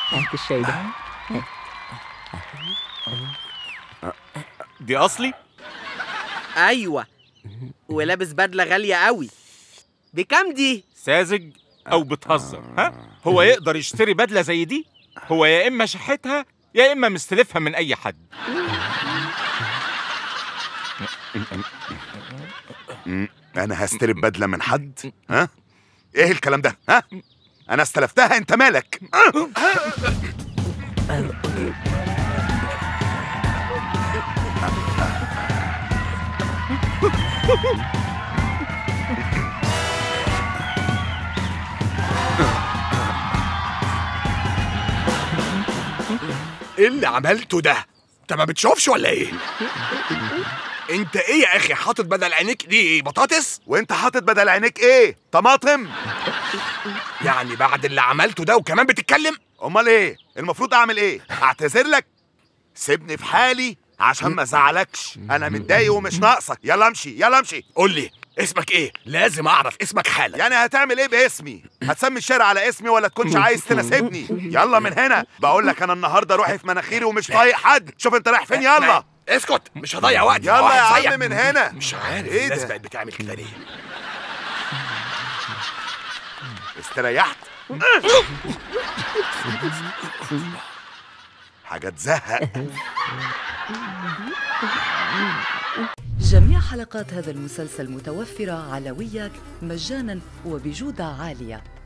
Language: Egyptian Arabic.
هات الشاي ده دي اصلي ايوه ولابس بدله غاليه قوي بكام دي ساذج او بتهزر ها هو يقدر يشتري بدله زي دي هو يا اما شحتها يا اما مستلفها من اي حد انا هستلم بدله من حد ها ايه الكلام ده ها انا استلفتها انت مالك ايه اللي عملته ده انت ما بتشوفش ولا ايه انت ايه يا اخي حاطط بدل عينيك دي ايه بطاطس وانت حاطط بدل عينيك ايه طماطم يعني بعد اللي عملته ده وكمان بتتكلم امال ايه المفروض اعمل ايه اعتذر لك سيبني في حالي عشان ما ازعلكش انا متضايق ومش ناقصك يلا امشي يلا امشي قول لي اسمك ايه لازم اعرف اسمك حالا يعني هتعمل ايه باسمي هتسمي الشارع على اسمي ولا تكونش عايز تناسبني يلا من هنا بقول لك انا النهارده روحي في مناخيري ومش طايق حد شوف انت رايح فين يلا اسكت مش هضيع وقت يلا واحد يا زيك. عم من هنا مش عارف ايه الناس ده بقت بتعمل كده ليه استريحت حاجه تزهق جميع حلقات هذا المسلسل متوفرة على وياك مجانا وبجودة عالية